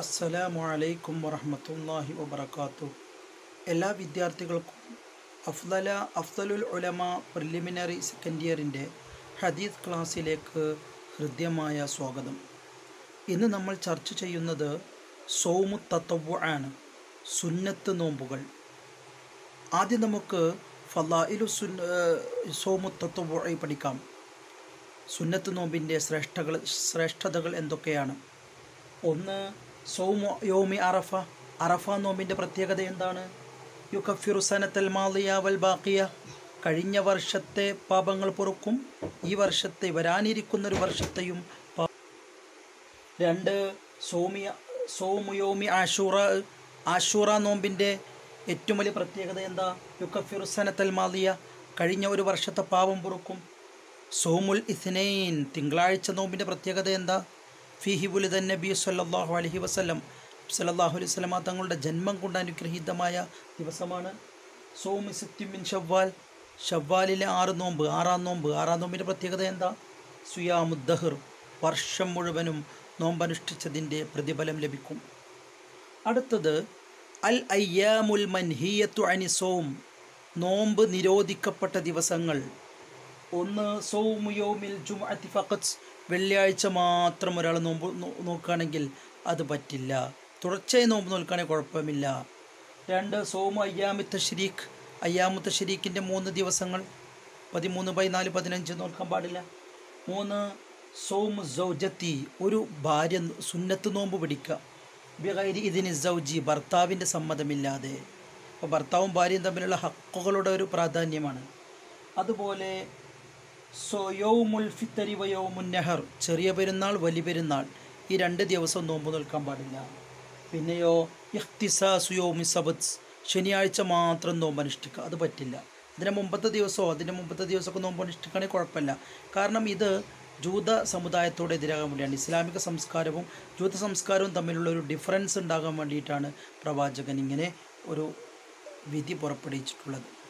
അസ്സലാമു അലൈക്കും വറഹ്മത്തുള്ളാഹി വബറകാത്തു എല്ലാ വിദ്യാർത്ഥികൾക്കും അഫ്ദല അഫ്ദലുൽ ഉലമ പ്രിലിമിനറി സെക്കൻഡ് ഇയറിൻ്റെ ഹദീസ് ക്ലാസ്സിലേക്ക് ഹൃദ്യമായ സ്വാഗതം ഇന്ന് നമ്മൾ ചർച്ച ചെയ്യുന്നത് സൗമു തത്വ ആണ് സുന്നത്ത് നോമ്പുകൾ ആദ്യം നമുക്ക് ഫലായിലു സുൻ സോമു തത്വ പഠിക്കാം സുന്നത്ത് നോമ്പിൻ്റെ ശ്രേഷ്ഠകൾ ശ്രേഷ്ഠതകൾ എന്തൊക്കെയാണ് ഒന്ന് സൗമു യോമി അറഫ അറഫ നോമ്പിൻ്റെ പ്രത്യേകത എന്താണ് യുക്കഫിറു സനത്തൽ മാലിയ വൽ ബാക്കിയ കഴിഞ്ഞ വർഷത്തെ പാപങ്ങൾ പൊറുക്കും ഈ വർഷത്തെ വരാനിരിക്കുന്ന ഒരു വർഷത്തെയും പാ- രണ്ട് സോമിയ സോമുയോമി ആഷൂറ ആഷൂറ നോമ്പിൻ്റെ ഏറ്റവും വലിയ പ്രത്യേകത എന്താ യുക്കഫിറു സനത്തൽ മാലിയ കഴിഞ്ഞ ഒരു വർഷത്തെ പാപം പൊറുക്കും സോമുൽ ഇസ്നൈൻ തിങ്കളാഴ്ച നോമ്പിൻ്റെ പ്രത്യേകത എന്താ ഫിഹി ബുലിദൻ നബി സല്ലല്ലാഹു അലൈഹി വസല്ലം സല്ലല്ലാഹു അലൈഹി വസല്ലമ തങ്ങളുടെ ജന്മം കൊണ്ട് അനുഗ്രഹീതമായ ദിവസമാണ് സോമി സിത്തിമിൻ ഷവ്വാൽ ഷവ്വാലിലെ ആറ് നോമ്പ് ആറാം നോമ്പ് ആറാം നോമ്പിൻ്റെ പ്രത്യേകത എന്താ സുയാമുദ്ദഹിർ വർഷം മുഴുവനും നോമ്പനുഷ്ഠിച്ചതിൻ്റെ പ്രതിഫലം ലഭിക്കും അടുത്തത് അൽ അയ്യാമുൽ മൻഹിയത്തു അനി സോം നോമ്പ് നിരോധിക്കപ്പെട്ട ദിവസങ്ങൾ ഒന്ന് സൗമുയോമിൽ ജുമഅത്തി ഫഖത്ത് വെള്ളിയാഴ്ച മാത്രം ഒരാൾ നോമ്പ് നോ- നോക്കുകയാണെങ്കിൽ അത് പറ്റില്ല തുടർച്ചയായി നോമ്പ് നോക്കുകയാണെങ്കിൽ കുഴപ്പമില്ല രണ്ട് സോമു അയ്യാമിത്ത ഷരീഖ് അയ്യാമുത്ത ഷരീഖിൻ്റെ മൂന്ന് ദിവസങ്ങൾ പതിമൂന്ന് പതിനാല് പതിനഞ്ച് നോക്കാൻ പാടില്ല മൂന്ന് സോമു സൗജത്തി ഒരു ഭാര്യ സുന്നത്ത് നോമ്പ് പിടിക്കുക ബിഗൈരി ഇതിന് സൗജി ഭർത്താവിൻ്റെ സമ്മതമില്ലാതെ അപ്പോൾ ഭർത്താവും ഭാര്യയും തമ്മിലുള്ള ഹക്കുകളുടെ ഒരു പ്രാധാന്യമാണ് അതുപോലെ സോ യൗമുൽ ഫിത്തരി വയൗമുൻ നെഹർ ചെറിയ പെരുന്നാൾ വലിയ പെരുന്നാൾ ഈ രണ്ട് ദിവസം നോമ്പ് നിൽക്കാൻ പാടില്ല പിന്നെയോ ഇഖ്തിസാസു യൗമി സബത്ത് ശനിയാഴ്ച മാത്രം നോമ്പ് അനുഷ്ഠിക്കുക അത് പറ്റില്ല ഇതിന് മുമ്പത്തെ ദിവസമോ അതിൻ്റെ മുമ്പത്തെ ദിവസമൊക്കെ നോമ്പ് അനുഷ്ഠിക്കുകയാണെങ്കിൽ കുഴപ്പമില്ല കാരണം ഇത് ജൂത സമുദായത്തോട് എതിരാകാൻ വേണ്ടിയാണ് ഇസ്ലാമിക സംസ്കാരവും ജൂത സംസ്കാരവും തമ്മിലുള്ള ഒരു ഡിഫറൻസ് ഉണ്ടാകാൻ വേണ്ടിയിട്ടാണ് പ്രവാചകൻ ഇങ്ങനെ ഒരു വിധി പുറപ്പെടുവിച്ചിട്ടുള്ളത്